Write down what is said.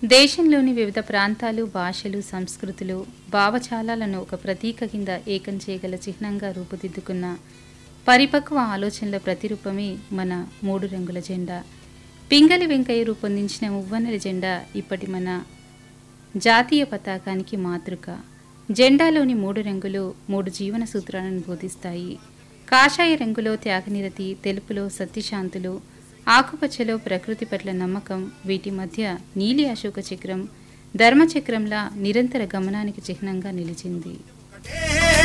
దేశంలోని వివిధ ప్రాంతాలు భాషలు సంస్కృతులు భావజాలాలను ఒక ప్రతీక కింద ఏకం చేయగల చిహ్నంగా రూపుదిద్దుకున్న పరిపక్వ ఆలోచనల ప్రతిరూపమే మన మూడు రంగుల జెండా పింగళి వెంకయ్య రూపొందించిన మువ్వన్నెల జెండా ఇప్పటి మన జాతీయ పతాకానికి మాతృక జెండాలోని మూడు రంగులు మూడు జీవన సూత్రాలను బోధిస్తాయి కాషాయ రంగులో త్యాగనిరతి తెలుపులో సత్యశాంతులు ఆకుపచ్చలో ప్రకృతి పట్ల నమ్మకం వీటి మధ్య నీలి అశోక చక్రం ధర్మచక్రంలా నిరంతర గమనానికి చిహ్నంగా నిలిచింది ఒకటే